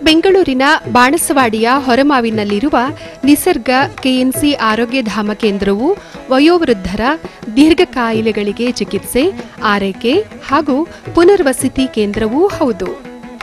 ಬೆಂಗಳೂರಿನ ಬಾಣಸವಾಡಿಯ ಹೊರಮಾವಿನಲ್ಲಿರುವ ನಿಸರ್ಗ ಕೆಎನ್ಸಿ ಆರೋಗ್ಯಧಾಮ ಕೇಂದ್ರವು ವಯೋವೃದ್ಧರ ದೀರ್ಘ ಕಾಯಿಲೆಗಳಿಗೆ ಚಿಕಿತ್ಸೆ ಆರೈಕೆ ಹಾಗೂ ಪುನರ್ವಸತಿ ಕೇಂದ್ರವೂ ಹೌದು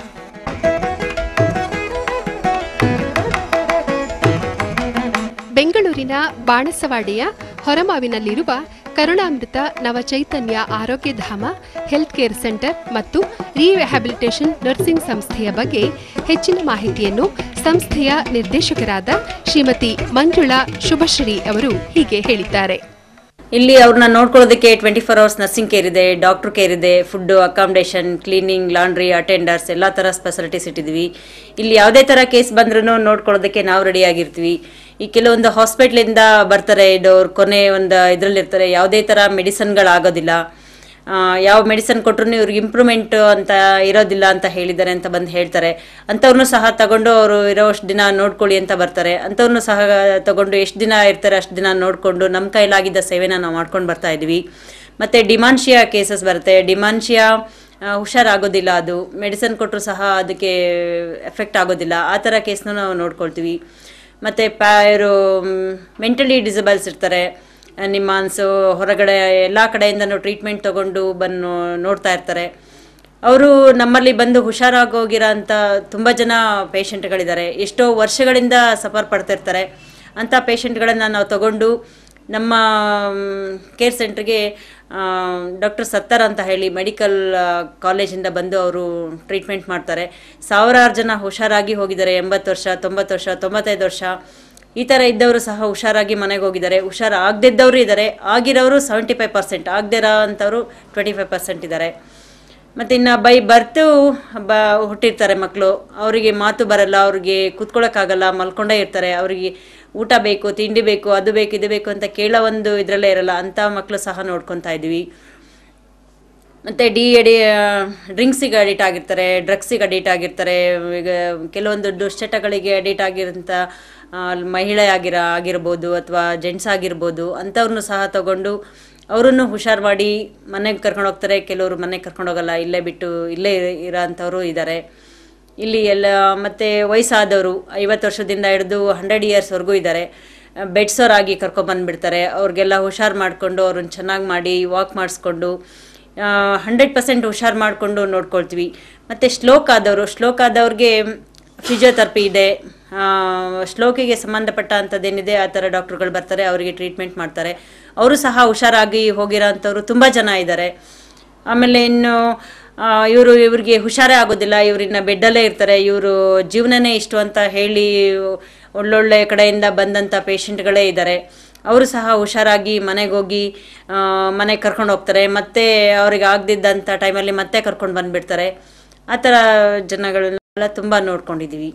ಬೆಂಗಳೂರಿನ ಬಾಣಸವಾಡಿಯ ಹೊರಮಾವಿನಲ್ಲಿರುವ Karunamrutha Navachaitanya Arogyadhama health care centre ಮತ್ತು ರಿಹ್ಯಾಬಿಲಿಟೇಷನ್ ನರ್ಸಿಂಗ್ ಸಂಸ್ಥೆಯ ಬಗ್ಗೆ ಹೆಚ್ಚಿನ ಮಾಹಿತಿಯನ್ನು ಸಂಸ್ಥೆಯ ನಿರ್ದೇಶಕರಾದ ಶ್ರೀಮತಿ ಮಂಜುಳಾ ಶುಭಶ್ರೀ ಅವರು ಹೀಗೆ ಹೇಳಿದ್ದಾರೆ ಇಲ್ಲಿ ಅವ್ರನ್ನ ನೋಡ್ಕೊಳ್ಳೋದಕ್ಕೆ twenty four hours nursing care ಇದೆ ಡಾಕ್ಟರ್ ಕೇರ್ ಇದೆ food accommodation cleaning laundry attenders ಎಲ್ಲ ಥರ ಫೆಸಿಲಿಟೀಸ್ ಇಟ್ಟಿದ್ವಿ ಇಲ್ಲಿ ಯಾವುದೇ ಥರ ಕೇಸ್ ಬಂದ್ರೂ ನೋಡ್ಕೊಳ್ಳೋದಕ್ಕೆ ನಾವು ರೆಡಿ ಆಗಿರ್ತೀವಿ ಈ ಕೆಲವೊಂದು ಹಾಸ್ಪಿಟ್ಲಿಂದ ಬರ್ತಾರೆ ಇದು ಅವ್ರ ಕೊನೆ ಒಂದು ಇದರಲ್ಲಿರ್ತಾರೆ ಯಾವುದೇ ಥರ ಮೆಡಿಸನ್ಗಳಾಗೋದಿಲ್ಲ ಆ, ಯಾವ ಮೆಡಿಸನ್ ಕೊಟ್ರು ಇವ್ರಿಗೆ ಇಂಪ್ರೂವ್ಮೆಂಟ್ ಅಂತ ಇರೋದಿಲ್ಲ ಅಂತ ಹೇಳಿದ್ದಾರೆ ಅಂತ ಬಂದು ಹೇಳ್ತಾರೆ ಅಂಥವ್ರನ್ನೂ ಸಹ ತಗೊಂಡು ಅವರು ಇರೋಷ್ಟು ದಿನ ನೋಡ್ಕೊಳ್ಳಿ ಅಂತ ಬರ್ತಾರೆ ಅಂಥವ್ರನ್ನೂ ಸಹ ತಗೊಂಡು ಎಷ್ಟು ದಿನ ಇರ್ತಾರೆ ಅಷ್ಟು ದಿನ ನೋಡಿಕೊಂಡು ನಮ್ಮ ಕೈಲಾಗಿದ್ದ ಸೇವೆನ ನಾವು ಮಾಡ್ಕೊಂಡು ಬರ್ತಾ ಇದ್ವಿ ಮತ್ತು ಡಿಮಾನ್ಷಿಯಾ ಕೇಸಸ್ ಬರುತ್ತೆ ಡಿಮಾನ್ಷಿಯಾ ಹುಷಾರಾಗೋದಿಲ್ಲ ಅದು ಮೆಡಿಸನ್ ಕೊಟ್ಟರು ಸಹ ಅದಕ್ಕೆ ಎಫೆಕ್ಟ್ ಆಗೋದಿಲ್ಲ ಆ ಥರ ಕೇಸ್ನೂ ನಾವು ನೋಡ್ಕೊಳ್ತೀವಿ ಮತ್ತು ಪ್ಯಾ ಇವರು ಮೆಂಟಲಿ ಡಿಸಬಲ್ಸ್ ಇರ್ತಾರೆ ನಿಮ್ಮಾನ್ಸು ಹೊರಗಡೆ ಎಲ್ಲ ಕಡೆಯಿಂದನೂ ಟ್ರೀಟ್ಮೆಂಟ್ ತಗೊಂಡು ಬಂದು ನೋಡ್ತಾ ಇರ್ತಾರೆ ಅವರು ನಮ್ಮಲ್ಲಿ ಬಂದು ಹುಷಾರಾಗೋಗಿರೋ ಅಂಥ ತುಂಬ ಜನ ಪೇಷಂಟ್ಗಳಿದ್ದಾರೆ ಎಷ್ಟೋ ವರ್ಷಗಳಿಂದ ಸಫರ್ ಪಡ್ತಿರ್ತಾರೆ ಅಂಥ ಪೇಷಂಟ್ಗಳನ್ನು ನಾವು ತಗೊಂಡು ನಮ್ಮ ಕೇರ್ ಸೆಂಟ್ರಿಗೆ ಡಾಕ್ಟರ್ ಸತ್ತರ್ ಅಂತ ಹೇಳಿ ಮೆಡಿಕಲ್ ಕಾಲೇಜಿಂದ ಬಂದು ಅವರು ಟ್ರೀಟ್ಮೆಂಟ್ ಮಾಡ್ತಾರೆ ಸಾವಿರಾರು ಜನ ಹುಷಾರಾಗಿ ಹೋಗಿದ್ದಾರೆ ಎಂಬತ್ತು ವರ್ಷ ತೊಂಬತ್ತು ವರ್ಷ ತೊಂಬತ್ತೈದು ವರ್ಷ ಈ ಥರ ಇದ್ದವರು ಸಹ ಹುಷಾರಾಗಿ ಮನೆಗೆ ಹೋಗಿದ್ದಾರೆ ಹುಷಾರು ಆಗದಿದ್ದವರು ಇದ್ದಾರೆ ಆಗಿರೋರು ಸೆವೆಂಟಿ ಫೈವ್ ಪರ್ಸೆಂಟ್ ಆಗದಿರೋ ಅಂಥವ್ರು ಟ್ವೆಂಟಿ ಫೈವ್ ಪರ್ಸೆಂಟ್ ಇದ್ದಾರೆ ಮತ್ತು ಇನ್ನು ಬೈ ಬರ್ತು ಬ ಹುಟ್ಟಿರ್ತಾರೆ ಮಕ್ಕಳು ಅವರಿಗೆ ಮಾತು ಬರಲ್ಲ ಅವ್ರಿಗೆ ಕೂತ್ಕೊಳ್ಳೋಕ್ಕಾಗಲ್ಲ ಮಲ್ಕೊಂಡೇ ಇರ್ತಾರೆ ಅವರಿಗೆ ಊಟ ಬೇಕು ತಿಂಡಿ ಬೇಕು ಅದು ಬೇಕು ಇದು ಬೇಕು ಅಂತ ಕೇಳೋ ಒಂದು ಇದರಲ್ಲೇ ಇರಲ್ಲ ಅಂಥ ಮಕ್ಕಳು ಸಹ ನೋಡ್ಕೊತಾ ಇದ್ವಿ ಮತ್ತು ಡಿ ಎಡಿ ಡ್ರಿಂಕ್ಸಿಗೆ ಅಡಿಟ್ ಆಗಿರ್ತಾರೆ ಡ್ರಗ್ಸಿಗೆ ಅಡಿಟ್ ಆಗಿರ್ತಾರೆ ಈಗ ಕೆಲವೊಂದು ದುಶ್ಚಟಗಳಿಗೆ ಅಡಿಟ್ ಆಗಿರೋಂಥ ಆ, ಮಹಿಳೆ ಆಗಿರ ಆಗಿರ್ಬೋದು ಅಥವಾ ಜೆಂಟ್ಸ್ ಆಗಿರ್ಬೋದು ಅಂಥವ್ರನ್ನೂ ಸಹ ತಗೊಂಡು ಅವರನ್ನು ಹುಷಾರು ಮಾಡಿ ಮನೆಗೆ ಕರ್ಕೊಂಡು ಹೋಗ್ತಾರೆ ಕೆಲವರು ಮನೆಗೆ ಕರ್ಕೊಂಡು ಹೋಗಲ್ಲ ಇಲ್ಲೇ ಬಿಟ್ಟು ಇಲ್ಲೇ ಇರೋ ಅಂಥವರು ಇದ್ದಾರೆ ಇಲ್ಲಿ ಎಲ್ಲ ಮತ್ತು ವಯಸ್ಸಾದವರು ಐವತ್ತು ವರ್ಷದಿಂದ ಹಿಡಿದು ಹಂಡ್ರೆಡ್ ಇಯರ್ಸ್ವರೆಗೂ ಇದ್ದಾರೆ ಬೆಡ್ಸೋರಾಗಿ ಕರ್ಕೊಂಬಂದುಬಿಡ್ತಾರೆ ಅವ್ರಿಗೆಲ್ಲ ಹುಷಾರು ಮಾಡಿಕೊಂಡು ಅವ್ರನ್ನ ಚೆನ್ನಾಗಿ ಮಾಡಿ ವಾಕ್ ಮಾಡಿಸ್ಕೊಂಡು ಹಂಡ್ರೆಡ್ ಪರ್ಸೆಂಟ್ ಹುಷಾರು ಮಾಡಿಕೊಂಡು ನೋಡ್ಕೊಳ್ತೀವಿ ಮತ್ತು ಶ್ಲೋಕ್ ಆದವರು ಶ್ಲೋಕ್ ಆದವ್ರಿಗೆ ಫಿಸಿಯೋಥೆರಪಿ ಇದೆ ಆ, ಶ್ಲೋಕಿಗೆ ಸಂಬಂಧಪಟ್ಟ ಅಂಥದ್ದೇನಿದೆ ಆ ಥರ ಡಾಕ್ಟ್ರುಗಳು ಬರ್ತಾರೆ ಅವರಿಗೆ ಟ್ರೀಟ್ಮೆಂಟ್ ಮಾಡ್ತಾರೆ ಅವರು ಸಹ ಹುಷಾರಾಗಿ ಹೋಗಿರೋ ಅಂಥವ್ರು ತುಂಬ ಜನ ಇದ್ದಾರೆ ಆಮೇಲೆ ಇನ್ನು ಇವರು ಇವ್ರಿಗೆ ಹುಷಾರೇ ಆಗೋದಿಲ್ಲ ಇವ್ರಿನ್ನ ಬೆಡ್ಡಲ್ಲೇ ಇರ್ತಾರೆ ಇವರು ಜೀವನನೇ ಇಷ್ಟು ಅಂತ ಹೇಳಿ ಒಳ್ಳೊಳ್ಳೆ ಕಡೆಯಿಂದ ಬಂದಂಥ ಪೇಷಂಟ್ಗಳೇ ಇದ್ದಾರೆ ಅವರು ಸಹ ಹುಷಾರಾಗಿ ಮನೆಗೆ ಹೋಗಿ ಮನೆಗೆ ಕರ್ಕೊಂಡು ಹೋಗ್ತಾರೆ ಮತ್ತೆ ಅವ್ರಿಗೆ ಆಗದಿದ್ದಂಥ ಟೈಮಲ್ಲಿ ಮತ್ತೆ ಕರ್ಕೊಂಡು ಬಂದುಬಿಡ್ತಾರೆ ಆ ಥರ ಜನಗಳನ್ನೆಲ್ಲ ತುಂಬ ನೋಡ್ಕೊಂಡಿದ್ದೀವಿ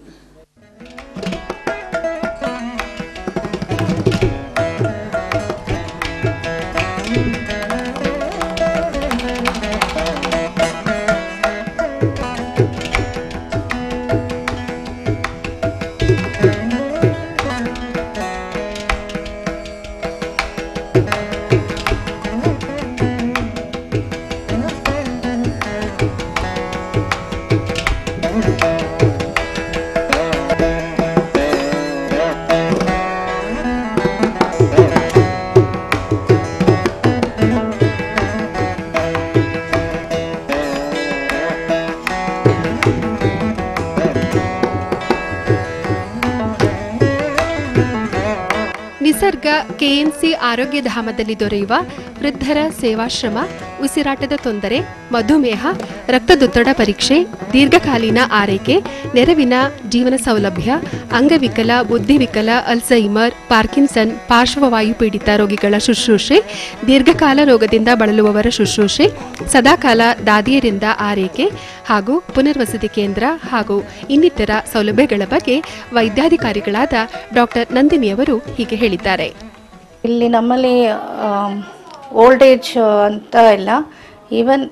ನಿಸರ್ಗ ಕೆಎನ್ಸಿ ಆರೋಗ್ಯಧಾಮದಲ್ಲಿ ದೊರೆಯುವ ವೃದ್ಧರ ಸೇವಾಶ್ರಮ ಉಸಿರಾಟದ ತೊಂದರೆ ಮಧುಮೇಹ ರಕ್ತದೊತ್ತಡ ಪರೀಕ್ಷೆ ದೀರ್ಘಕಾಲೀನ ಆರೈಕೆ ನೆರವಿನ ಜೀವನ ಸೌಲಭ್ಯ ಅಂಗವಿಕಲ ಬುದ್ಧಿವಿಕಲ ಅಲ್ಝೈಮರ್ ಪಾರ್ಕಿನ್ಸನ್ ಪಾರ್ಶ್ವವಾಯು ಪೀಡಿತ ರೋಗಿಗಳ ಶುಶ್ರೂಷೆ ದೀರ್ಘಕಾಲ ರೋಗದಿಂದ ಬಳಲುವವರ ಶುಶ್ರೂಷೆ ಸದಾಕಾಲ ದಾದಿಯರಿಂದ ಆರೈಕೆ ಹಾಗೂ ಪುನರ್ವಸತಿ ಕೇಂದ್ರ ಹಾಗೂ ಇನ್ನಿತರ ಸೌಲಭ್ಯಗಳ ಬಗ್ಗೆ ವೈದ್ಯಾಧಿಕಾರಿಗಳಾದ ಡಾಕ್ಟರ್ ನಂದಿನಿಯವರು ಹೀಗೆ ಹೇಳಿದ್ದಾರೆ ಇಲ್ಲಿ ನಮ್ಮಲ್ಲಿ ಓಲ್ಡ್ ಏಜ್ ಅಂತ ಇಲ್ಲ ಈವನ್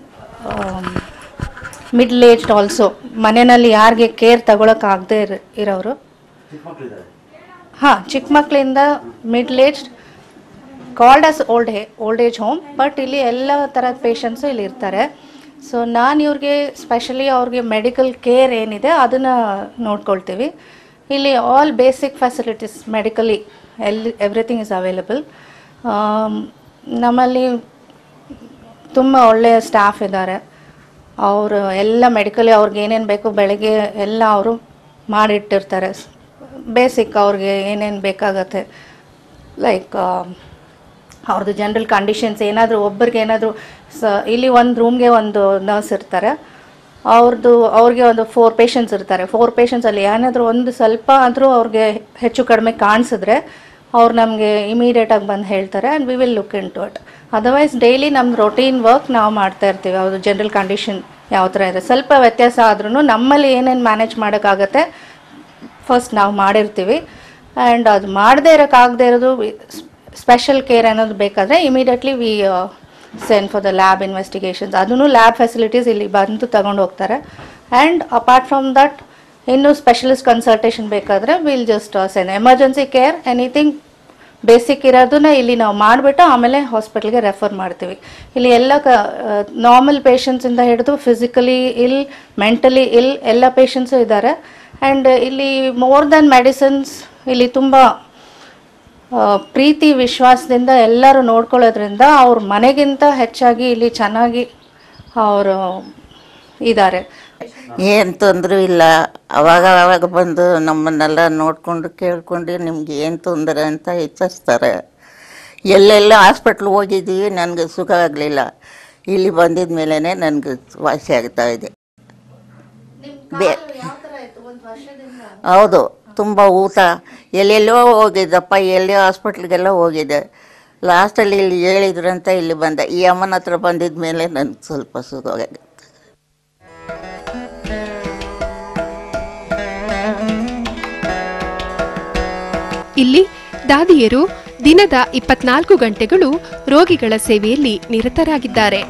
ಮಿಡ್ಲ್ ಏಜ್ಡ್ ಆಲ್ಸೋ ಮನೆಯಲ್ಲಿ ಯಾರಿಗೆ ಕೇರ್ ತಗೊಳಕ್ಕಾಗದೇ ಇರ ಇರೋರು ಹಾಂ ಚಿಕ್ಕ ಮಕ್ಕಳಿಂದ middle aged called as old old age home but ಇಲ್ಲಿ ಎಲ್ಲ ಥರದ ಪೇಷಂಟ್ಸು ಇಲ್ಲಿ ಇರ್ತಾರೆ ಸೊ ನಾನು ಇವ್ರಿಗೆ ಸ್ಪೆಷಲಿ ಅವ್ರಿಗೆ ಮೆಡಿಕಲ್ ಕೇರ್ ಏನಿದೆ ಅದನ್ನು ನೋಡ್ಕೊಳ್ತೀವಿ ಇಲ್ಲಿ ಆಲ್ ಬೇಸಿಕ್ ಫೆಸಿಲಿಟೀಸ್ ಮೆಡಿಕಲಿ ಎಲ್ಲಿ ಎವ್ರಿಥಿಂಗ್ ಇಸ್ ಅವೈಲಬಲ್ ನಮ್ಮಲ್ಲಿ ತುಂಬ ಒಳ್ಳೆಯ ಸ್ಟಾಫ್ ಇದ್ದಾರೆ ಅವರು ಎಲ್ಲ ಮೆಡಿಕಲಿ ಅವ್ರಿಗೆ ಏನೇನು ಬೇಕು ಬೆಳಗ್ಗೆ ಎಲ್ಲ ಅವರು ಮಾಡಿಟ್ಟಿರ್ತಾರೆ ಬೇಸಿಕ್ ಅವ್ರಿಗೆ ಏನೇನು ಬೇಕಾಗತ್ತೆ ಲೈಕ್ ಅವ್ರದ್ದು ಜನರಲ್ ಕಂಡೀಷನ್ಸ್ ಏನಾದರೂ ಒಬ್ಬರಿಗೆ ಏನಾದರೂ ಸ ಇಲ್ಲಿ ಒಂದು ರೂಮ್ಗೆ ಒಂದು ನರ್ಸ್ ಇರ್ತಾರೆ ಅವ್ರದ್ದು ಅವ್ರಿಗೆ ಒಂದು ಫೋರ್ ಪೇಷಂಟ್ಸ್ ಇರ್ತಾರೆ ಫೋರ್ ಪೇಷಂಟ್ಸಲ್ಲಿ ಏನಾದರೂ ಒಂದು ಸ್ವಲ್ಪ ಆದರೂ ಅವ್ರಿಗೆ ಹೆಚ್ಚು ಕಡಿಮೆ ಕಾಣಿಸಿದ್ರೆ ಅವ್ರು ನಮಗೆ ಇಮಿಡಿಯೇಟಾಗಿ ಬಂದು ಹೇಳ್ತಾರೆ and we will look into it otherwise daily ನಮ್ಮ ರೊಟೀನ್ ವರ್ಕ್ ನಾವು ಮಾಡ್ತಾ ಇರ್ತೀವಿ ಅವ್ರದ್ದು ಜನರಲ್ ಕಂಡೀಷನ್ ಯಾವ ಥರ ಇದೆ ಸ್ವಲ್ಪ ವ್ಯತ್ಯಾಸ ಆದ್ರೂ ನಮ್ಮಲ್ಲಿ ಏನೇನು ಮ್ಯಾನೇಜ್ ಮಾಡೋಕ್ಕಾಗತ್ತೆ ಫಸ್ಟ್ ನಾವು ಮಾಡಿರ್ತೀವಿ ಆ್ಯಂಡ್ ಅದು ಮಾಡದೇ ಇರೋಕ್ಕಾಗದೇ ಇರೋದು ಸ್ಪೆಷಲ್ ಕೇರ್ ಅನ್ನೋದು ಬೇಕಾದರೆ immediately we send for the lab investigations ಅದನ್ನು ಲ್ಯಾಬ್ ಫೆಸಿಲಿಟೀಸ್ ಇಲ್ಲಿ ಬಂದು ತಗೊಂಡು ಹೋಗ್ತಾರೆ ಆ್ಯಂಡ್ ಅಪಾರ್ಟ್ ಫ್ರಮ್ ದಟ್ ಇನ್ನು ಸ್ಪೆಷಲಿಸ್ಟ್ ಕನ್ಸಲ್ಟೇಷನ್ ಬೇಕಾದರೆ will just send emergency care anything basic ಇರೋದನ್ನ ಇಲ್ಲಿ ನಾವು ಮಾಡಿಬಿಟ್ಟು ಆಮೇಲೆ ಹಾಸ್ಪಿಟಲ್ಗೆ ರೆಫರ್ ಮಾಡ್ತೀವಿ ಇಲ್ಲಿ ಎಲ್ಲ ಕ ನಾರ್ಮಲ್ ಪೇಷಂಟ್ಸಿಂದ ಹಿಡಿದು ಫಿಸಿಕಲಿ ಇಲ್ ಮೆಂಟಲಿ ಇಲ್ ಎಲ್ಲ ಪೇಷಂಟ್ಸು ಇದ್ದಾರೆ ಆ್ಯಂಡ್ ಇಲ್ಲಿ ಮೋರ್ ದ್ಯಾನ್ ಮೆಡಿಸಿನ್ಸ್ ಇಲ್ಲಿ ತುಂಬ ಆ, ಪ್ರೀತಿ ವಿಶ್ವಾಸದಿಂದ ಎಲ್ಲರೂ ನೋಡ್ಕೊಳ್ಳೋದ್ರಿಂದ ಅವ್ರ ಮನೆಗಿಂತ ಹೆಚ್ಚಾಗಿ ಇಲ್ಲಿ ಚೆನ್ನಾಗಿ ಅವರು ಇದ್ದಾರೆ ಏನು ತೊಂದರೆ ಇಲ್ಲ ಅವಾಗ ಅವಾಗ ಬಂದು ನಮ್ಮನ್ನೆಲ್ಲ ನೋಡಿಕೊಂಡು ಕೇಳ್ಕೊಂಡು ನಿಮ್ಗೆ ಏನು ತೊಂದರೆ ಅಂತ ವಿಚಾರಿಸ್ತಾರೆ ಎಲ್ಲೆಲ್ಲ ಹಾಸ್ಪಿಟ್ಲ್ ಹೋಗಿದ್ದೀವಿ ನನಗೆ ಸುಖ ಆಗಲಿಲ್ಲ ಇಲ್ಲಿ ಬಂದಿದ ಮೇಲೇ ನನಗೆ ವಾಸಿ ಆಗ್ತಾ ಇದೆ ಬೇ ಹೌದು ತುಂಬ ಊಟ ಎಲ್ಲೆಲ್ಲೋ ಹೋಗಿದ್ದಪ್ಪ ಎಲ್ಲೋ ಹಾಸ್ಪಿಟ್ಲಿಗೆಲ್ಲ ಹೋಗಿದ್ದೆ ಲಾಸ್ಟಲ್ಲಿ ಇಲ್ಲಿ ಹೇಳಿದ್ರಂತ ಇಲ್ಲಿ ಬಂದೆ ಈ ಅಮ್ಮನ ಹತ್ರ ಬಂದಿದ ಮೇಲೆ ನನಗೆ ಸ್ವಲ್ಪ ಸುಖವಾಗಿದೆ ಇಲ್ಲಿ ದಾದಿಯರು ದಿನದ ಇಪ್ಪತ್ನಾಲ್ಕು ಗಂಟೆಗಳು ರೋಗಿಗಳ ಸೇವೆಯಲ್ಲಿ ನಿರತರಾಗಿದ್ದಾರೆ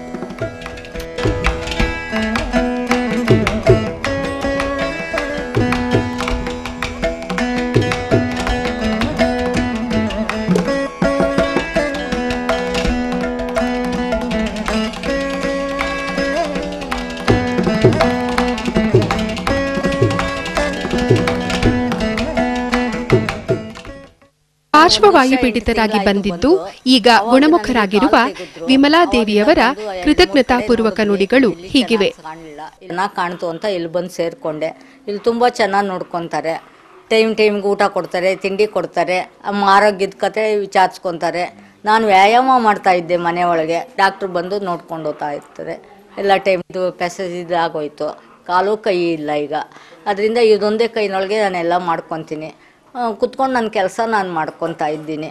ಪಾರ್ಶ್ವವಾಯು ಪೀಡಿತರಾಗಿ ಬಂದಿದ್ದು ಈಗ ಗುಣಮುಖರಾಗಿರುವ ವಿಮಲಾ ದೇವಿಯವರ ಕೃತಜ್ಞತಾಪೂರ್ವಕ ನುಡಿಗಳು ಹೀಗಿವೆ ಕಾಣಲಿಲ್ಲ ಚೆನ್ನಾಗಿ ಕಾಣ್ತು ಅಂತ ಇಲ್ಲಿ ಬಂದು ಸೇರಿಕೊಂಡೆ ಇಲ್ಲಿ ತುಂಬ ಚೆನ್ನಾಗಿ ನೋಡ್ಕೊತಾರೆ ಟೈಮ್ ಟೈಮ್ಗೆ ಊಟ ಕೊಡ್ತಾರೆ ತಿಂಡಿ ಕೊಡ್ತಾರೆ ಅಮ್ಮ ಆರೋಗ್ಯದ ಕತೆ ವಿಚಾರಿಸ್ಕೊತಾರೆ ನಾನು ವ್ಯಾಯಾಮ ಮಾಡ್ತಾ ಇದ್ದೆ ಮನೆ ಒಳಗೆ ಡಾಕ್ಟ್ರು ಬಂದು ನೋಡ್ಕೊಂಡು ಹೋಗ್ತಾ ಇರ್ತಾರೆ ಎಲ್ಲ ಟೈಮ್ದು ಪೆಸೇಜ್ ಇದಾಗೋಯ್ತು ಕಾಲು ಕೈ ಇಲ್ಲ ಈಗ ಅದರಿಂದ ಇದೊಂದೇ ಕೈನೊಳಗೆ ನಾನೆಲ್ಲ ಮಾಡ್ಕೊತೀನಿ ಕುತ್ಕೊಂಡು ನನ್ನ ಕೆಲಸ ನಾನು ಮಾಡ್ಕೊತಾ ಇದ್ದೀನಿ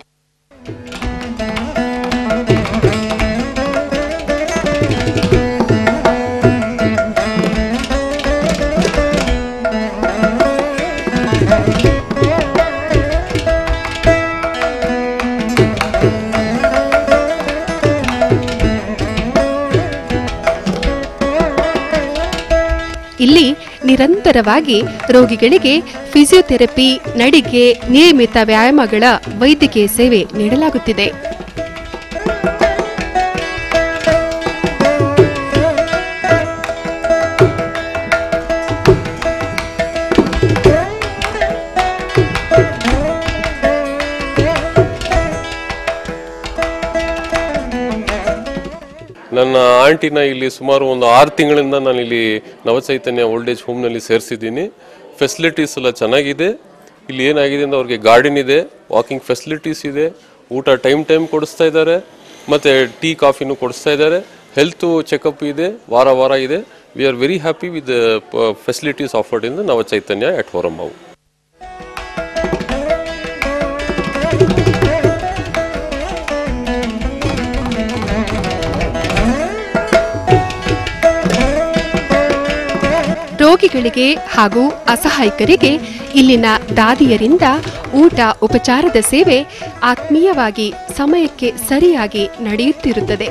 ಇಲ್ಲಿ ನಿರಂತರವಾಗಿ ರೋಗಿಗಳಿಗೆ ಫಿಸಿಯೋಥೆರಪಿ ನಡಿಗೆ ನಿಯಮಿತ ವ್ಯಾಯಾಮಗಳ ವೈದ್ಯಕೀಯ ಸೇವೆ ನೀಡಲಾಗುತ್ತಿದೆ ನನ್ನ ಆಂಟಿನ ಇಲ್ಲಿ ಸುಮಾರು ಒಂದು ಆರು ತಿಂಗಳಿಂದ ನಾನು ಇಲ್ಲಿ ನವಚೈತನ್ಯ ಓಲ್ಡ್ ಏಜ್ ಹೋಮ್ನಲ್ಲಿ ಸೇರಿಸಿದ್ದೀನಿ ಫೆಸಿಲಿಟೀಸ್ ಎಲ್ಲ ಚೆನ್ನಾಗಿದೆ ಇಲ್ಲಿ ಏನಾಗಿದೆ ಅಂದ್ರೆ ಅವ್ರಿಗೆ ಗಾರ್ಡನ್ ಇದೆ ವಾಕಿಂಗ್ ಫೆಸಿಲಿಟೀಸ್ ಇದೆ ಊಟ ಟೈಮ್ ಟೈಮ್ ಕೊಡಿಸ್ತಾ ಇದ್ದಾರೆ ಮತ್ತು ಟೀ ಕಾಫಿನೂ ಕೊಡಿಸ್ತಾ ಇದ್ದಾರೆ ಹೆಲ್ತ್ ಚೆಕಪ್ ಇದೆ ವಾರ ವಾರ ಇದೆ we are very happy with facilities offered in Navachaitanya at Horamavu ರೋಗಿಗಳಿಗೆ ಹಾಗೂ ಅಸಹಾಯಕರಿಗೆ ಇಲ್ಲಿನ ದಾದಿಯರಿಂದ ಊಟ ಉಪಚಾರದ ಸೇವೆ ಆತ್ಮೀಯವಾಗಿ ಸಮಯಕ್ಕೆ ಸರಿಯಾಗಿ ನಡೆಯುತ್ತಿರುತ್ತದೆ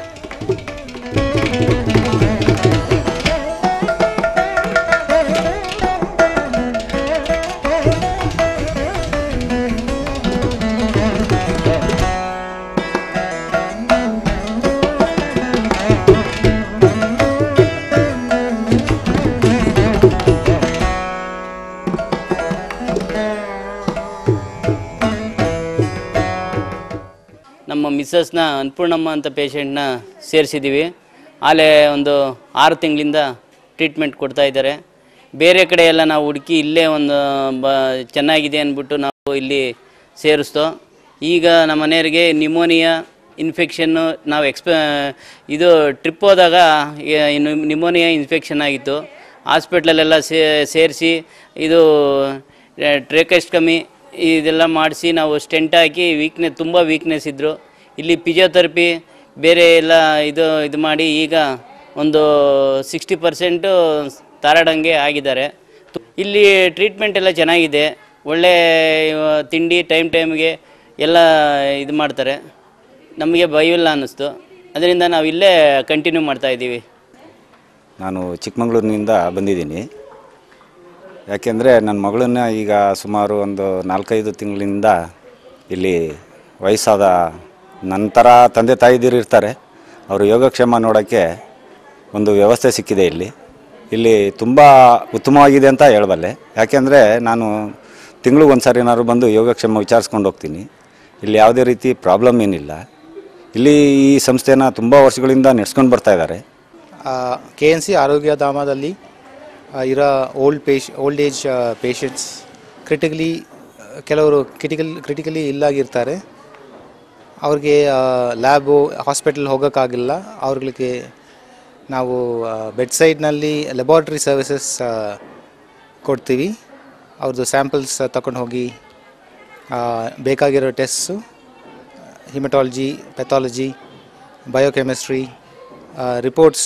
ನಮ್ಮ ಮಿಸ್ಸಸ್ನ ಅನ್ಪೂರ್ಣಮ್ಮ ಅಂತ ಪೇಷಂಟ್ನ ಸೇರಿಸಿದ್ದೀವಿ ಆಲೇ ಒಂದು ಆರು ತಿಂಗಳಿಂದ ಟ್ರೀಟ್ಮೆಂಟ್ ಕೊಡ್ತಾ ಇದ್ದಾರೆ ಬೇರೆ ಕಡೆ ಎಲ್ಲ ನಾವು ಹುಡುಕಿ ಇಲ್ಲೇ ಒಂದು ಬ ಚೆನ್ನಾಗಿದೆ ಅಂದ್ಬಿಟ್ಟು ನಾವು ಇಲ್ಲಿ ಸೇರಿಸ್ತೋ ಈಗ ನಮ್ಮ ಮನೆಯವರಿಗೆ ನಿಮೋನಿಯಾ ಇನ್ಫೆಕ್ಷನ್ನು ನಾವು ಎಕ್ಸ್ಪ ಇದು ಟ್ರಿಪ್ ಹೋದಾಗ ನಿಮೋನಿಯಾ ಇನ್ಫೆಕ್ಷನ್ ಆಗಿತ್ತು ಹಾಸ್ಪಿಟ್ಲಲ್ಲೆಲ್ಲ ಸೇ ಸೇರಿಸಿ ಇದು ಟ್ರೇಕಸ್ಟಮಿ ಇದೆಲ್ಲ ಮಾಡಿಸಿ ನಾವು ಸ್ಟೆಂಟ್ ಹಾಕಿ ವೀಕ್ನೆಸ್ ತುಂಬ ವೀಕ್ನೆಸ್ ಇದ್ದರು ಇಲ್ಲಿ ಫಿಸಿಯೋಥೆರಪಿ ಬೇರೆ ಎಲ್ಲ ಇದು ಇದು ಮಾಡಿ ಈಗ ಒಂದು ಸಿಕ್ಸ್ಟಿ ಪರ್ಸೆಂಟು ತಾರಾಡಂಗೆ ಆಗಿದ್ದಾರೆ ತು- ಇಲ್ಲಿ ಟ್ರೀಟ್ಮೆಂಟ್ ಎಲ್ಲ ಚೆನ್ನಾಗಿದೆ ಒಳ್ಳೆ ಆ, ತಿಂಡಿ ಟೈಮ್ ಟೈಮ್ಗೆ ಎಲ್ಲ ಇದು ಮಾಡ್ತಾರೆ ನಮಗೆ ಭಯವಿಲ್ಲ ಅನ್ನಿಸ್ತು ಅದರಿಂದ ನಾವು ಇಲ್ಲೇ ಕಂಟಿನ್ಯೂ ಮಾಡ್ತಾ ಇದ್ದೀವಿ ನಾನು ಚಿಕ್ಕಮಗಳೂರಿನಿಂದ ಬಂದಿದ್ದೀನಿ ಯಾಕೆಂದರೆ ನನ್ನ ಮಗಳನ್ನ ಈಗ ಸುಮಾರು ಒಂದು ನಾಲ್ಕೈದು ತಿಂಗಳಿಂದ ಇಲ್ಲಿ ವಯಸ್ಸಾದ ನಂತರ ತಂದೆ ತಾಯಿದಿರು ಇರ್ತಾರೆ ಅವರು ಯೋಗಕ್ಷೇಮ ನೋಡೋಕ್ಕೆ ಒಂದು ವ್ಯವಸ್ಥೆ ಸಿಕ್ಕಿದೆ ಇಲ್ಲಿ ಇಲ್ಲಿ ತುಂಬ ಉತ್ತಮವಾಗಿದೆ ಅಂತ ಹೇಳಬಲ್ಲೆ ಯಾಕೆಂದರೆ ನಾನು ತಿಂಗಳಿಗೆ ಒಂದು ಸಾರಿ ಏನಾದ್ರು ಬಂದು ಯೋಗಕ್ಷೇಮ ವಿಚಾರಿಸ್ಕೊಂಡು ಹೋಗ್ತೀನಿ ಇಲ್ಲಿ ಯಾವುದೇ ರೀತಿ ಪ್ರಾಬ್ಲಮ್ ಏನಿಲ್ಲ ಇಲ್ಲಿ ಈ ಸಂಸ್ಥೆನ ತುಂಬ ವರ್ಷಗಳಿಂದ ನಡೆಸ್ಕೊಂಡು ಬರ್ತಾ ಇದ್ದಾರೆ ಕೆ ಎನ್ ಸಿ ಆರೋಗ್ಯಧಾಮದಲ್ಲಿ ಆ, ಇರೋ ಓಲ್ಡ್ ಪೇಶ್ ಓಲ್ಡ್ ಏಜ್ ಪೇಷಂಟ್ಸ್ ಕ್ರಿಟಿಕಲಿ ಕೆಲವರು ಕ್ರಿಟಿಕಲ್ ಕ್ರಿಟಿಕಲಿ ಇಲ್ಲಾಗಿರ್ತಾರೆ ಅವ್ರಿಗೆ ಲ್ಯಾಬು ಹಾಸ್ಪಿಟಲ್ ಹೋಗೋಕ್ಕಾಗಿಲ್ಲ ಅವ್ರಿಗೆ ನಾವು ಬೆಡ್ ಸೈಡ್ನಲ್ಲಿ ಲೆಬಾರ್ಟ್ರಿ ಸರ್ವಿಸಸ್ ಕೊಡ್ತೀವಿ ಅವ್ರದ್ದು ಸ್ಯಾಂಪಲ್ಸ್ ತಗೊಂಡು ಹೋಗಿ ಆ, ಬೇಕಾಗಿರೋ test haematology pathology biochemistry reports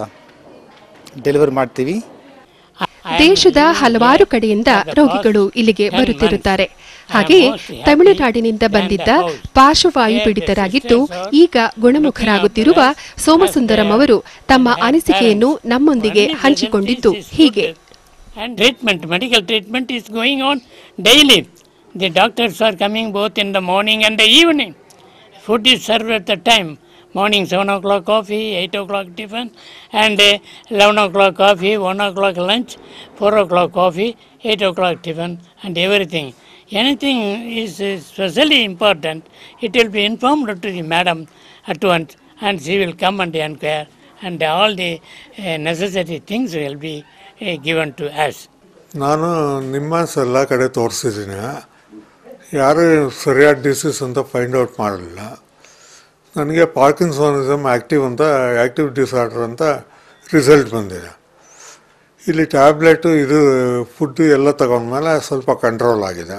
deliver ಮಾಡ್ತೀವಿ ದೇಶದ ಹಲವಾರು ಕಡೆಯಿಂದ ರೋಗಿಗಳು ಇಲ್ಲಿಗೆ ಬರುತ್ತಿರುತ್ತಾರೆ ಹಾಗೆಯೇ ತಮಿಳುನಾಡಿನಿಂದ ಬಂದಿದ್ದ ಪಾರ್ಶ್ವವಾಯು ಪೀಡಿತರಾಗಿದ್ದು ಈಗ ಗುಣಮುಖರಾಗುತ್ತಿರುವ ಸೋಮಸುಂದರಂ ಅವರು ತಮ್ಮ ಅನಿಸಿಕೆಯನ್ನು ನಮ್ಮೊಂದಿಗೆ ಹಂಚಿಕೊಂಡಿದ್ದು ಹೀಗೆ And treatment, medical treatment is going on daily. The doctors are coming both in the morning and the evening. Food is served at the time. Morning 7 o'clock coffee, 8 o'clock tiffin, and uh, 11 o'clock coffee, 1 o'clock lunch, 4 o'clock coffee, 8 o'clock tiffin, and everything. Anything is uh, especially important, it will be informed to the madam at once, and she will come and inquire, and all the uh, necessary things will be uh, given to us. ನಾನು ನಿಮ್ಮಾನ್ಸ್ ಎಲ್ಲ ಕಡೆ ತೋರಿಸಿದ್ದೀನಿ ಯಾರು ಸರಿಯಾದ disease ಅಂತ find out ಮಾಡಲಿಲ್ಲ ನನಗೆ parkinsonism active ಅಂತ ಆ್ಯಕ್ಟಿವ್ ಡಿಸಾರ್ಡರ್ ಅಂತ ರಿಸಲ್ಟ್ ಬಂದಿದೆ ಇಲ್ಲಿ ಟ್ಯಾಬ್ಲೆಟು ಇದು ಫುಡ್ಡು ಎಲ್ಲ ತಗೊಂಡ್ಮೇಲೆ ಸ್ವಲ್ಪ ಕಂಟ್ರೋಲ್ ಆಗಿದೆ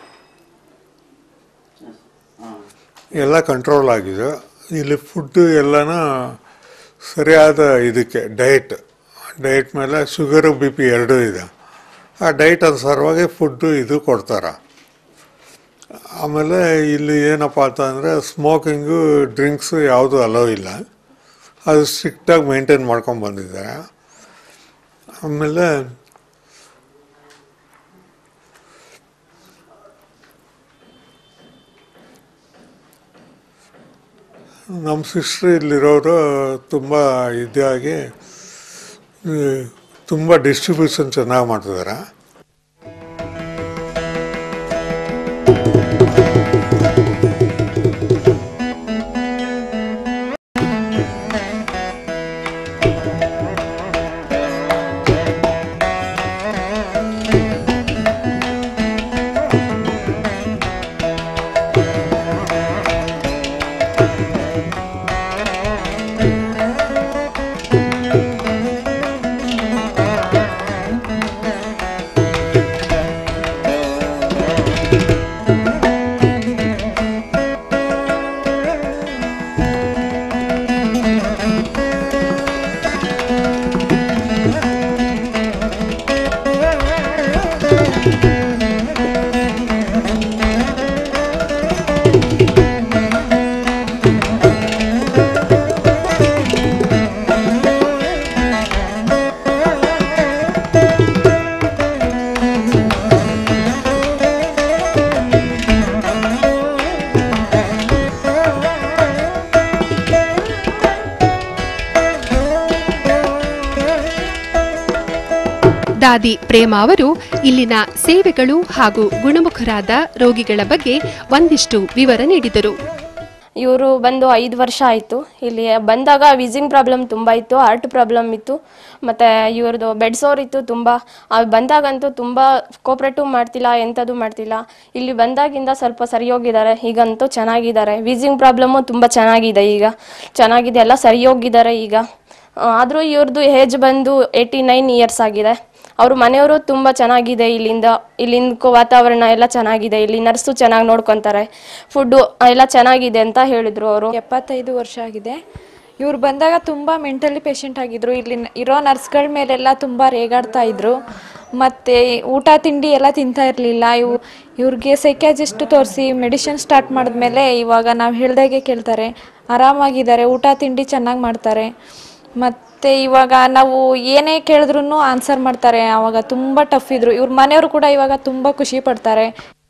ಎಲ್ಲ ಕಂಟ್ರೋಲ್ ಆಗಿದೆ ಇಲ್ಲಿ ಫುಡ್ಡು ಎಲ್ಲನೂ ಸರಿಯಾದ ಇದಕ್ಕೆ ಡಯಟ್ ಡಯಟ್ ಮೇಲೆ ಶುಗರು ಬಿ ಪಿ ಎರಡೂ ಇದೆ ಆ ಡಯಟ್ ಅನುಸಾರವಾಗಿ ಫುಡ್ಡು ಇದು ಕೊಡ್ತಾರೆ ಆಮೇಲೆ ಇಲ್ಲಿ ಏನಪ್ಪ ಅಂತ ಅಂದರೆ ಸ್ಮೋಕಿಂಗು ಡ್ರಿಂಕ್ಸು ಯಾವುದು ಅಲೋ ಇಲ್ಲ ಅದು ಸ್ಟ್ರಿಕ್ಟಾಗಿ ಮೇಂಟೈನ್ ಮಾಡ್ಕೊಂಡು ಬಂದಿದ್ದಾರೆ ಆಮೇಲೆ ನಮ್ಮ ಸಿಸ್ಟ್ರ್ ಇಲ್ಲಿರೋರು ತುಂಬ ಇದಾಗಿ ತುಂಬ ಡಿಸ್ಟ್ರಿಬ್ಯೂಷನ್ ಚೆನ್ನಾಗಿ ಮಾಡ್ತಿದ್ದಾರೆ ದಾದಿ ಪ್ರೇಮ ಅವರು ಇಲ್ಲಿನ ಸೇವೆಗಳು ಹಾಗೂ ಗುಣಮುಖರಾದ ರೋಗಿಗಳ ಬಗ್ಗೆ ಒಂದಿಷ್ಟು ವಿವರ ನೀಡಿದರು ಇವರು ಬಂದು ಐದು ವರ್ಷ ಆಯಿತು ಇಲ್ಲಿ ಬಂದಾಗ ವಿಸಿಂಗ್ ಪ್ರಾಬ್ಲಮ್ ತುಂಬ ಇತ್ತು ಹಾರ್ಟ್ ಪ್ರಾಬ್ಲಮ್ ಇತ್ತು ಮತ್ತು ಇವ್ರದ್ದು ಬೆಡ್ ಸೋರ್ ಇತ್ತು ತುಂಬ ಅದು ಬಂದಾಗಂತೂ ತುಂಬ ಕೋಪ್ರೇಟಿವ್ ಮಾಡ್ತಿಲ್ಲ ಎಂಥದ್ದು ಮಾಡ್ತಿಲ್ಲ ಇಲ್ಲಿ ಬಂದಾಗಿಂದ ಸ್ವಲ್ಪ ಸರಿ ಹೋಗಿದ್ದಾರೆ ಈಗಂತೂ ಚೆನ್ನಾಗಿದ್ದಾರೆ ವಿಸಿಂಗ್ ಪ್ರಾಬ್ಲಮ್ಮು ತುಂಬ ಚೆನ್ನಾಗಿದೆ ಈಗ ಚೆನ್ನಾಗಿದೆ ಎಲ್ಲ ಸರಿ ಹೋಗಿದ್ದಾರೆ ಈಗ ಆದರೂ ಇವ್ರದ್ದು ಏಜ್ ಬಂದು ಏಯ್ಟಿ ನೈನ್ ಇಯರ್ಸ್ ಆಗಿದೆ ಅವ್ರ ಮನೆಯವರು ತುಂಬ ಚೆನ್ನಾಗಿದೆ ಇಲ್ಲಿಂದ ಇಲ್ಲಿಂದ ಕ- ವಾತಾವರಣ ಎಲ್ಲ ಚೆನ್ನಾಗಿದೆ ಇಲ್ಲಿ ನರ್ಸು ಚೆನ್ನಾಗಿ ನೋಡ್ಕೊತಾರೆ ಫುಡ್ಡು ಎಲ್ಲ ಚೆನ್ನಾಗಿದೆ ಅಂತ ಹೇಳಿದ್ರು ಅವರು ಎಪ್ಪತ್ತೈದು ವರ್ಷ ಆಗಿದೆ ಇವ್ರು ಬಂದಾಗ ತುಂಬ ಮೆಂಟಲಿ ಪೇಷಂಟ್ ಆಗಿದ್ರು ಇಲ್ಲಿ ನ- ಇರೋ ನರ್ಸ್ಗಳ ಮೇಲೆಲ್ಲ ತುಂಬ ರೇಗಾಡ್ತಾ ಇದ್ರು ಮತ್ತು ಊಟ ತಿಂಡಿ ಎಲ್ಲ ತಿಂತಾ ಇರಲಿಲ್ಲ ಇವು ಇವ್ರಿಗೆ ಸೈಕ್ಯಾಜಿಸ್ಟ್ ತೋರಿಸಿ ಮೆಡಿಸಿನ್ ಸ್ಟಾರ್ಟ್ ಮಾಡಿದ್ಮೇಲೆ ಇವಾಗ ನಾವು ಹೇಳ್ದಾಗೆ ಕೇಳ್ತಾರೆ ಆರಾಮಾಗಿದ್ದಾರೆ ಊಟ ತಿಂಡಿ ಚೆನ್ನಾಗಿ ಮಾಡ್ತಾರೆ ಮತ್ತು ಇವಾಗ ನಾವು ಏನೇ ಕೇಳಿದ್ರು ಆನ್ಸರ್ ಮಾಡ್ತಾರೆ ಆವಾಗ ತುಂಬ ಟಫ್ ಇದ್ರು ಇವ್ರ ಮನೆಯವರು ಕೂಡ ಇವಾಗ ತುಂಬ ಖುಷಿ ಪಡ್ತಾರೆ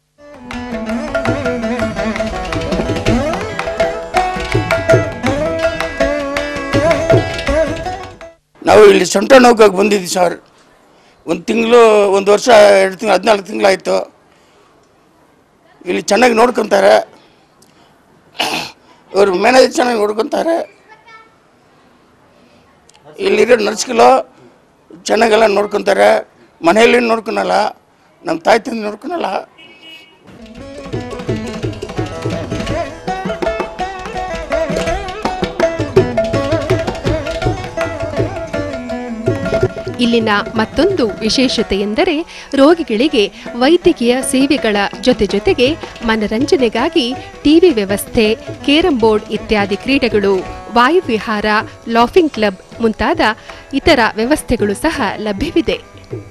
ನಾವು ಇಲ್ಲಿ ಸೊಂಟ ನೋವಾಗಿ ಬಂದಿದ್ವಿ ಸರ್ ಒಂದು ತಿಂಗಳು ಒಂದು ವರ್ಷ ಎರಡು ತಿಂಗಳು ಹದಿನಾಲ್ಕು ತಿಂಗಳಾಯಿತು ಇಲ್ಲಿ ಚೆನ್ನಾಗಿ ನೋಡ್ಕೊತಾರೆ ಇವರು ಮ್ಯಾನೇಜರ್ ಚೆನ್ನಾಗಿ ನೋಡ್ಕೊತಾರೆ ಇಲ್ಲಿರೋ ನರ್ಸ್ಗಳು ಚೆನ್ನಾಗೆಲ್ಲ ನೋಡ್ಕೊತಾರೆ ಮನೆಯಲ್ಲಿ ನೋಡ್ಕೊಳಲ್ಲ ನಮ್ಮ ತಾಯಿ ತಂದೆ ನೋಡ್ಕೊಳಲ್ಲ ಇಲ್ಲಿನ ಮತ್ತೊಂದು ವಿಶೇಷತೆ ಎಂದರೆ ರೋಗಿಗಳಿಗೆ ವೈದ್ಯಕೀಯ ಸೇವೆಗಳ ಜೊತೆ ಜೊತೆಗೆ ಮನರಂಜನೆಗಾಗಿ ಟಿವಿ ವ್ಯವಸ್ಥೆ ಕೇರಂ ಬೋರ್ಡ್ ಇತ್ಯಾದಿ ಕ್ರೀಡೆಗಳು ವಾಯುವಿಹಾರ ಲಾಫಿಂಗ್ ಕ್ಲಬ್ ಮುಂತಾದ ಇತರ ವ್ಯವಸ್ಥೆಗಳು ಸಹ ಲಭ್ಯವಿದೆ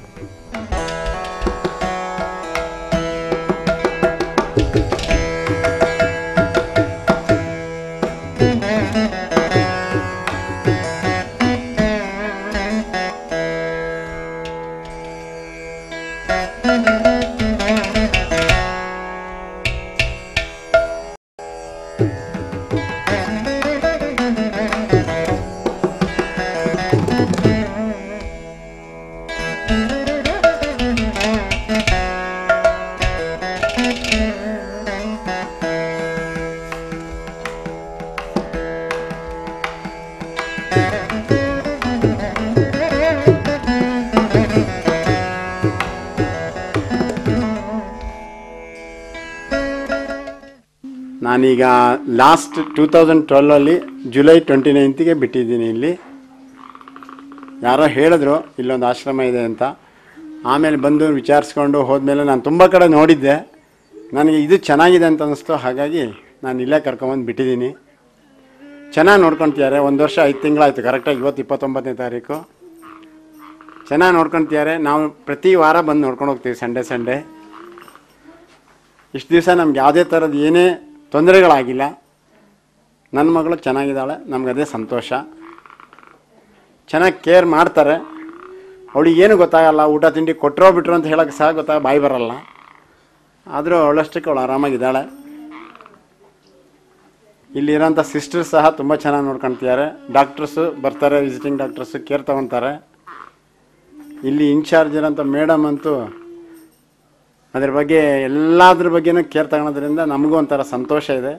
ನಾನೀಗ ಲಾಸ್ಟ್ ಟೂ ತೌಸಂಡ್ ಟ್ವೆಲ್ವಲ್ಲಿ ಜುಲೈ ಟ್ವೆಂಟಿ ನೈನ್ತಿಗೆ ಬಿಟ್ಟಿದ್ದೀನಿ ಇಲ್ಲಿ ಯಾರೋ ಹೇಳಿದ್ರು ಇಲ್ಲೊಂದು ಆಶ್ರಮ ಇದೆ ಅಂತ ಆಮೇಲೆ ಬಂದು ವಿಚಾರಿಸ್ಕೊಂಡು ಹೋದ್ಮೇಲೆ ನಾನು ತುಂಬ ಕಡೆ ನೋಡಿದ್ದೆ ನನಗೆ ಇದು ಚೆನ್ನಾಗಿದೆ ಅಂತ ಅನ್ನಿಸ್ತು ಹಾಗಾಗಿ ನಾನು ಇಲ್ಲೇ ಕರ್ಕೊಂಬಂದು ಬಿಟ್ಟಿದ್ದೀನಿ ಚೆನ್ನಾಗಿ ನೋಡ್ಕೊಳ್ತಿದ್ದಾರೆ ಒಂದು ವರ್ಷ ಐದು ತಿಂಗಳಾಯಿತು ಕರೆಕ್ಟಾಗಿ ಇವತ್ತು ಇಪ್ಪತ್ತೊಂಬತ್ತನೇ ತಾರೀಕು ಚೆನ್ನಾಗಿ ನೋಡ್ಕೊಳ್ತಿದ್ದಾರೆ ನಾವು ಪ್ರತಿ ವಾರ ಬಂದು ನೋಡ್ಕೊಂಡು ಹೋಗ್ತೀವಿ ಸಂಡೇ ಸಂಡೇ ಇಷ್ಟು ದಿವಸ ನಮ್ಗೆ ಯಾವುದೇ ಥರದ್ದು ಏನೇ ತೊಂದರೆಗಳಾಗಿಲ್ಲ ನನ್ನ ಮಗಳು ಚೆನ್ನಾಗಿದ್ದಾಳೆ ನಮ್ಗೆ ಅದೇ ಸಂತೋಷ ಚೆನ್ನಾಗಿ ಕೇರ್ ಮಾಡ್ತಾರೆ ಅವಳಿಗೆ ಏನು ಗೊತ್ತಾಗಲ್ಲ ಊಟ ತಿಂಡಿ ಕೊಟ್ಟರೋ ಬಿಟ್ರು ಅಂತ ಹೇಳೋಕ್ಕೆ ಸಹ ಗೊತ್ತಾಗ ಬಾಯಿ ಬರಲ್ಲ ಆದರೂ ಅವಳಷ್ಟಕ್ಕೆ ಅವಳು ಆರಾಮಾಗಿದ್ದಾಳೆ ಇಲ್ಲಿರೋಂಥ ಸಿಸ್ಟರ್ಸ್ ಸಹ ತುಂಬ ಚೆನ್ನಾಗಿ ನೋಡ್ಕೊಳ್ತಿದ್ದಾರೆ ಡಾಕ್ಟ್ರಸ್ಸು ಬರ್ತಾರೆ ವಿಸಿಟಿಂಗ್ ಡಾಕ್ಟ್ರಸ್ಸು ಕೇರ್ ತೊಗೊತಾರೆ ಇಲ್ಲಿ ಇನ್ಚಾರ್ಜ್ ಇರೋಂಥ ಮೇಡಮ್ ಅಂತೂ ಅದ್ರ ಬಗ್ಗೆ ಎಲ್ಲದ್ರ ಬಗ್ಗೆನೂ ಕೇರ್ ತಗೊಳೋದ್ರಿಂದ ನಮಗೂ ಒಂಥರ ಸಂತೋಷ ಇದೆ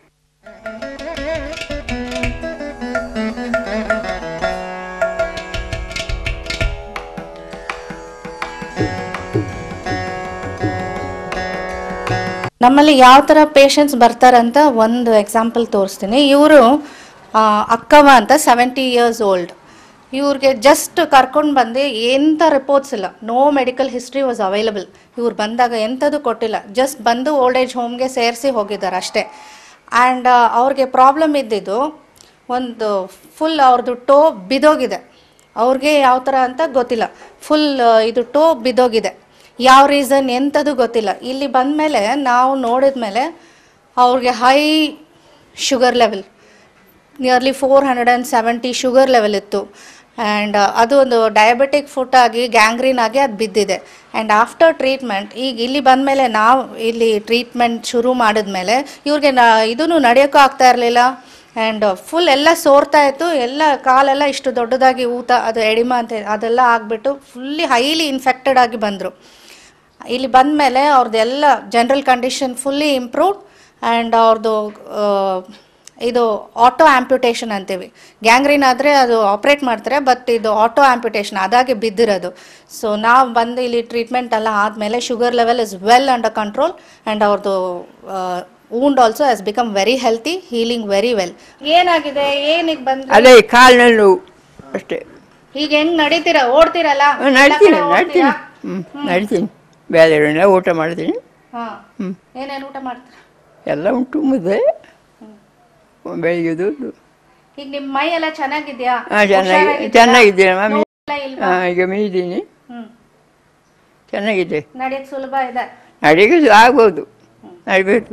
ನಮ್ಮಲ್ಲಿ ಯಾವ ಥರ ಪೇಷಂಟ್ಸ್ ಬರ್ತಾರಂತ ಒಂದು ಎಕ್ಸಾಂಪಲ್ ತೋರಿಸ್ತೀನಿ ಇವರು ಅಕ್ಕವ ಅಂತ ಸೆವೆಂಟಿ ಇಯರ್ಸ್ ಓಲ್ಡ್ ಇವ್ರಿಗೆ ಜಸ್ಟ್ ಕರ್ಕೊಂಡು ಬಂದು ಎಂಥ ರಿಪೋರ್ಟ್ಸ್ ಇಲ್ಲ no medical history was available ಇವ್ರು ಬಂದಾಗ ಎಂಥದ್ದು ಕೊಟ್ಟಿಲ್ಲ ಜಸ್ಟ್ ಬಂದು ಓಲ್ಡ್ ಏಜ್ ಹೋಮ್ಗೆ ಸೇರಿಸಿ ಹೋಗಿದ್ದಾರೆ ಅಷ್ಟೇ ಆ್ಯಂಡ್ ಅವ್ರಿಗೆ ಪ್ರಾಬ್ಲಮ್ ಇದ್ದಿದ್ದು ಒಂದು ಫುಲ್ ಅವ್ರದ್ದು ಟೋ ಬಿದೋಗಿದೆ ಅವ್ರಿಗೆ ಯಾವ ಥರ ಅಂತ ಗೊತ್ತಿಲ್ಲ ಫುಲ್ ಇದು ಟೋ ಬಿದೋಗಿದೆ ಯಾವ ರೀಸನ್ ಎಂಥದ್ದು ಗೊತ್ತಿಲ್ಲ ಇಲ್ಲಿ ಬಂದಮೇಲೆ ನಾವು ನೋಡಿದ ಮೇಲೆ ಅವ್ರಿಗೆ high sugar level nearly four hundred and seventy sugar level ಇತ್ತು ಆ್ಯಂಡ್ ಅದು ಒಂದು ಡಯಾಬಿಟಿಕ್ ಫುಟ್ ಆಗಿ ಗ್ಯಾಂಗ್ರೀನ್ ಆಗಿ ಅದು ಬಿದ್ದಿದೆ ಆ್ಯಂಡ್ ಆಫ್ಟರ್ ಟ್ರೀಟ್ಮೆಂಟ್ ಈಗ ಇಲ್ಲಿ ಬಂದಮೇಲೆ ನಾವು ಇಲ್ಲಿ ಟ್ರೀಟ್ಮೆಂಟ್ ಶುರು ಮಾಡಿದ್ಮೇಲೆ ಇವ್ರಿಗೆ ನಾ ಇದೂ ನಡೆಯೋಕ್ಕೂ ಆಗ್ತಾ ಇರಲಿಲ್ಲ ಆ್ಯಂಡ್ ಫುಲ್ ಎಲ್ಲ ಸೋರ್ತಾ ಇತ್ತು ಎಲ್ಲ ಕಾಲೆಲ್ಲ ಇಷ್ಟು ದೊಡ್ಡದಾಗಿ ಊತ ಅದು ಎಡಿಮ ಅಂತ ಅದೆಲ್ಲ ಆಗಿಬಿಟ್ಟು ಫುಲ್ಲಿ ಹೈಲಿ ಇನ್ಫೆಕ್ಟೆಡ್ ಆಗಿ ಬಂದರು ಇಲ್ಲಿ ಬಂದಮೇಲೆ ಅವ್ರದ್ದೆಲ್ಲ general condition fully improved and ಅವ್ರದ್ದು ಇದು ಆಟೋ ಆಂಪ್ಯುಟೇಷನ್ ಅಂತೀವಿ ಗ್ಯಾಂಗ್ರೀನ್ ಆದರೆ ಅದು ಆಪ್ರೇಟ್ ಮಾಡ್ತಾರೆ ಬಟ್ ಇದು ಆಟೋ ಆಂಪ್ಯುಟೇಷನ್ ಅದಾಗೆ ಬಿದ್ದಿರೋದು ಸೊ ನಾವು ಬಂದು ಇಲ್ಲಿ ಟ್ರೀಟ್ಮೆಂಟ್ ಎಲ್ಲ ಆದಮೇಲೆ sugar level is well under control and ಅವ್ರದ್ದು wound also has become very healthy healing very well ಏನಾಗಿದೆ ಏನಿಗೆ ಬಂದು ಅದೇ ಕಾಲಿನಲ್ಲಿ ನೋವು ಅಷ್ಟೇ ಈಗ ಹೆಂಗ್ ನಡೀತೀರಾ ಓಡ್ತೀರಲ್ಲ ಹ್ಮ್, ನಡ್ತೀನಿ ನಡ್ತೀನಿ ಹ್ಞೂ ನಡ್ತೀನಿ ಬೇಳೆಣ್ಣೆ ಊಟ ಮಾಡ್ತೀನಿ ಹಾಂ ಹ್ಞೂ ಏನೇನು ಊಟ ಮಾಡ್ತೀರಾ ಎಲ್ಲ ಉಂಟು ಮುದ್ದೆ ಬೆಳಿಗ್ಗೆದು ಈಗ ನಿಮ್ಮ ಮೈ ಎಲ್ಲ ಚೆನ್ನಾಗಿದ್ಯಾ ಹಾಂ ಚೆನ್ನಾಗಿ ಹುಷಾರಾಗಿದ್ದೀರಾ? ಚೆನ್ನಾಗಿದ್ದೀನಿ ಮ್ಯಾಮ್ ನೋವೆಲ್ಲ ಇಲ್ವಾ? ಹಾಂ ಈಗ ಮೀದಿನಿ ಹ್ಮ್. ಚೆನ್ನಾಗಿದೆ ನಡೆಯೋದು ಸುಲಭ ಇದೆ ಅಡಿಗೆ ಆಗ್ಬೋದು ನಡಿಬೇಕು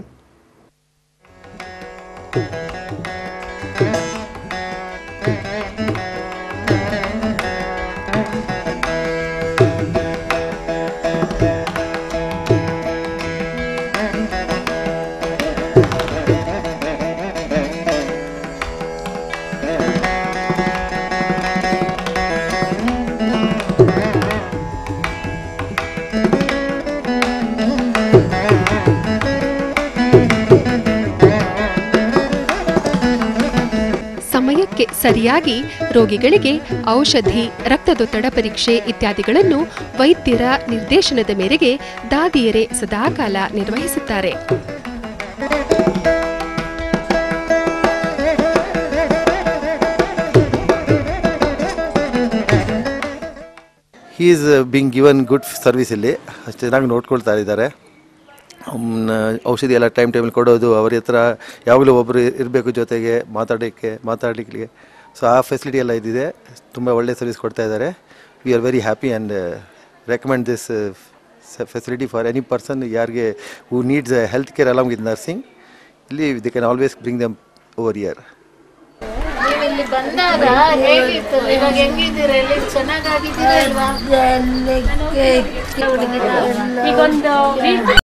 ಸಮಯಕ್ಕೆ ಸರಿಯಾಗಿ ರೋಗಿಗಳಿಗೆ ಔಷಧಿ ರಕ್ತದೊತ್ತಡ ಪರೀಕ್ಷೆ ಇತ್ಯಾದಿಗಳನ್ನು ವೈದ್ಯರ ನಿರ್ದೇಶನದ ಮೇರೆಗೆ ದಾದಿಯರೇ ಸದಾಕಾಲ ನಿರ್ವಹಿಸುತ್ತಾರೆ he is being given good service ಇಲ್ಲಿ ಅಷ್ಟು ಚೆನ್ನಾಗಿ ನೋಡ್ಕೊಳ್ತಾ ಇದ್ದಾರೆ ಔಷಧಿ ಎಲ್ಲ ಟೈಮ್ ಟೈಮಲ್ಲಿ ಕೊಡೋದು ಅವ್ರ ಹತ್ರ ಯಾವಾಗಲೂ ಒಬ್ಬರು ಇರಬೇಕು ಜೊತೆಗೆ ಮಾತಾಡೋಕ್ಕೆ ಮಾತಾಡಲಿಕ್ಕೆ ಸೊ ಆ ಫೆಸಿಲಿಟಿ ಎಲ್ಲ ಇದಿದೆ ತುಂಬ ಒಳ್ಳೆ ಸರ್ವಿಸ್ ಕೊಡ್ತಾ ಇದ್ದಾರೆ we are very happy and recommend this facility for any person ಯಾರಿಗೆ who needs health care along with nursing ಇಲ್ಲಿ they can always bring them over here ನೀವು ಇಲ್ಲಿ ಬಂದಾಗ ಹೇಗಿತ್ತು ಇವಾಗ ಹೆಂಗಿದ್ದೀರಾ ಇಲ್ಲಿ ಚೆನ್ನಾಗಾಗಿದ್ದೀರಾ ಇಲ್ವಾ ಈಗೊಂದು